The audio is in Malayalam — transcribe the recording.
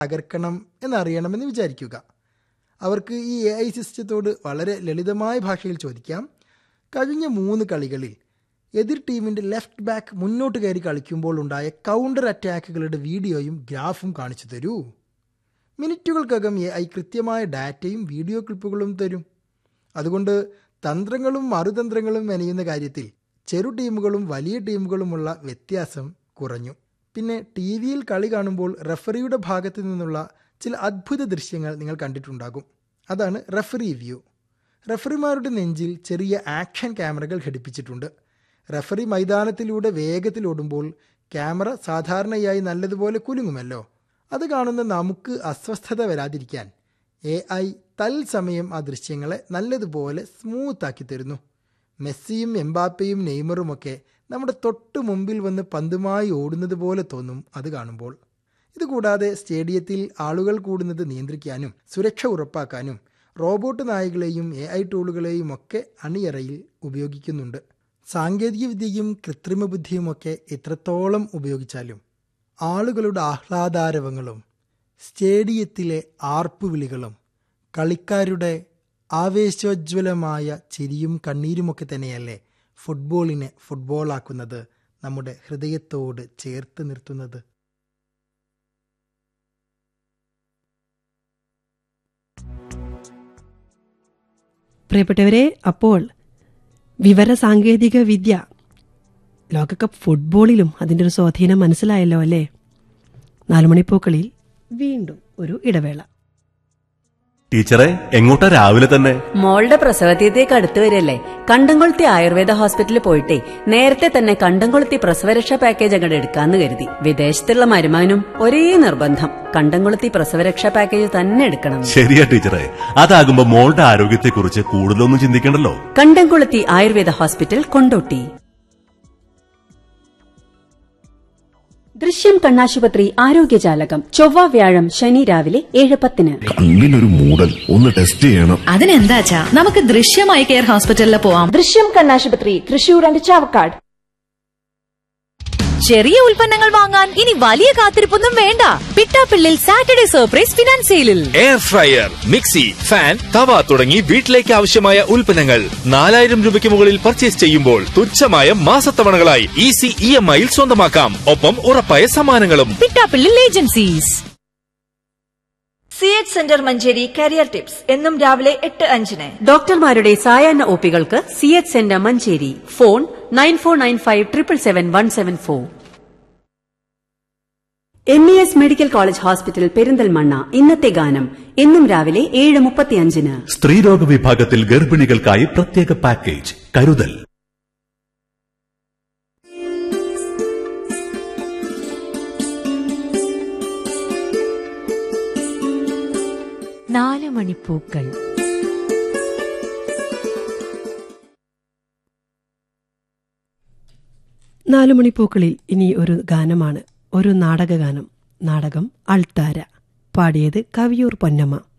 തകർക്കണം എന്നറിയണമെന്ന് വിചാരിക്കുക അവർക്ക് ഈ എ ഐ സിസ്റ്റത്തോട് വളരെ ലളിതമായ ഭാഷയിൽ ചോദിക്കാം കഴിഞ്ഞ മൂന്ന് കളികളിൽ എതിർ ടീമിൻ്റെ ലെഫ്റ്റ് ബാക്ക് മുന്നോട്ട് കയറി കളിക്കുമ്പോൾ ഉണ്ടായ കൗണ്ടർ അറ്റാക്കുകളുടെ വീഡിയോയും ഗ്രാഫും കാണിച്ചു തരൂ മിനിറ്റുകൾക്കകം എ ഐ കൃത്യമായ ഡാറ്റയും വീഡിയോ ക്ലിപ്പുകളും തരും അതുകൊണ്ട് തന്ത്രങ്ങളും മറുതന്ത്രങ്ങളും മെനയുന്ന കാര്യത്തിൽ ചെറു ടീമുകളും വലിയ ടീമുകളുമുള്ള വ്യത്യാസം കുറഞ്ഞു പിന്നെ ടി വിയിൽ കളി കാണുമ്പോൾ റഫറിയുടെ ഭാഗത്തു നിന്നുള്ള ചില അദ്ഭുത ദൃശ്യങ്ങൾ നിങ്ങൾ കണ്ടിട്ടുണ്ടാകും അതാണ് റഫറി വ്യൂ റഫറിമാരുടെ നെഞ്ചിൽ ചെറിയ ആക്ഷൻ ക്യാമറകൾ ഘടിപ്പിച്ചിട്ടുണ്ട് റഫറി മൈതാനത്തിലൂടെ വേഗത്തിൽ ഓടുമ്പോൾ ക്യാമറ സാധാരണയായി നല്ലതുപോലെ കുലുങ്ങുമല്ലോ അത് കാണുന്ന നമുക്ക് അസ്വസ്ഥത വരാതിരിക്കാൻ എ ഐ തൽസമയം ആ ദൃശ്യങ്ങളെ നല്ലതുപോലെ സ്മൂത്താക്കി തരുന്നു മെസ്സിയും എംബാപ്പയും നെയ്മറുമൊക്കെ നമ്മുടെ തൊട്ടു മുമ്പിൽ വന്ന് പന്തുമായി ഓടുന്നത് പോലെ തോന്നും അത് കാണുമ്പോൾ ഇതുകൂടാതെ സ്റ്റേഡിയത്തിൽ ആളുകൾ കൂടുന്നത് നിയന്ത്രിക്കാനും സുരക്ഷ ഉറപ്പാക്കാനും റോബോട്ട് നായകളെയും എ ഐ ടൂളുകളെയും ഒക്കെ അണിയറയിൽ ഉപയോഗിക്കുന്നുണ്ട് സാങ്കേതികവിദ്യയും കൃത്രിമ ബുദ്ധിയുമൊക്കെ എത്രത്തോളം ഉപയോഗിച്ചാലും ആളുകളുടെ ആഹ്ലാദാരവങ്ങളും സ്റ്റേഡിയത്തിലെ ആർപ്പുവിളികളും കളിക്കാരുടെ ആവേശോജ്വലമായ ചിരിയും കണ്ണീരുമൊക്കെ തന്നെയല്ലേ ഫുട്ബോളിനെ ഫുട്ബോളാക്കുന്നത് നമ്മുടെ ഹൃദയത്തോട് ചേർത്ത് നിർത്തുന്നത് പ്രിയപ്പെട്ടവരെ അപ്പോൾ വിവര സാങ്കേതിക വിദ്യ ലോകകപ്പ് ഫുട്ബോളിലും അതിൻ്റെ ഒരു സ്വാധീനം മനസ്സിലായല്ലോ അല്ലേ നാലുമണിപ്പൂക്കളിൽ വീണ്ടും ഒരു ഇടവേള ടീച്ചറെ എങ്ങോട്ടാ രാവിലെ തന്നെ മോളുടെ പ്രസവതീയത്തേക്ക് അടുത്ത് വരില്ലേ കണ്ടംകൊളുത്തി ആയുർവേദ ഹോസ്പിറ്റലിൽ പോയിട്ടേ നേരത്തെ തന്നെ കണ്ടംകൊളുത്തി പ്രസവരക്ഷാ പാക്കേജ് അങ്ങോട്ട് എടുക്കാന്ന് കരുതി വിദേശത്തുള്ള മരുമാനും ഒരേ നിർബന്ധം കണ്ടംകൊളുത്തി പ്രസവരക്ഷാ പാക്കേജ് തന്നെ എടുക്കണം ശരിയാ ടീച്ചറെ അതാകുമ്പോ മോളുടെ ആരോഗ്യത്തെക്കുറിച്ച് കൂടുതലൊന്നും ചിന്തിക്കണ്ടല്ലോ കണ്ടംകൊളുത്തി ആയുർവേദ ഹോസ്പിറ്റൽ കൊണ്ടോട്ടി ദൃശ്യം കണ്ണാശുപത്രി ആരോഗ്യജാലകം ചൊവ്വ വ്യാഴം ശനി രാവിലെ ഏഴ് പത്തിന് കണ്ണിനൊരു മൂടൽ ഒന്ന് ടെസ്റ്റ് ചെയ്യണം അതിനെന്താച്ചാ നമുക്ക് ദൃശ്യമായി കെയർ ഹോസ്പിറ്റലിൽ പോവാം ദൃശ്യം കണ്ണാശുപത്രി തൃശൂർ ആൻഡ് ചാവക്കാട് ചെറിയ ഉൽപ്പന്നങ്ങൾ വാങ്ങാൻ ഇനി വലിയ കാത്തിരിപ്പൊന്നും വേണ്ട പിട്ടാപ്പിള്ളിൽ സാറ്റർഡേ സർപ്രൈസ് ഫിനാൻസ് സെയിലിൽ air fryer mixie fan tawa തുടങ്ങി വീട്ടിലേക്ക് ആവശ്യമായ ഉൽപ്പന്നങ്ങൾ നാലായിരം രൂപയ്ക്ക് മുകളിൽ പർച്ചേസ് ചെയ്യുമ്പോൾ തുച്ഛമായ മാസത്തവണകളായി ഈസി ഇ എം ഐയിൽ സ്വന്തമാക്കാം ഒപ്പം ഉറപ്പായ സമ്മാനങ്ങളും പിട്ടാപ്പിള്ളിൽ agencies C H centre Manjeri career tips എന്നും രാവിലെ എട്ട് അഞ്ചിന് ഡോക്ടർമാരുടെ സായാഹ്ന ഒപികൾക്ക് C H centre Manjeri phone nine four nine five triple seven one seven four M E S medical college hospital Perinthalmanna ഇന്നത്തെ ഗാനം എന്നും രാവിലെ ഏഴ് മുപ്പത്തിയഞ്ചിന് സ്ത്രീരോഗ വിഭാഗത്തിൽ ഗർഭിണികൾക്കായി പ്രത്യേക പാക്കേജ് കരുതൽ നാല് മണിപ്പൂക്കൾ നാലുമണിപ്പൂക്കളിൽ ഇനി ഒരു ഗാനമാണ് ഒരു നാടകഗാനം നാടകം അൾത്താര പാടിയത് കവിയൂർ പൊന്നമ്മ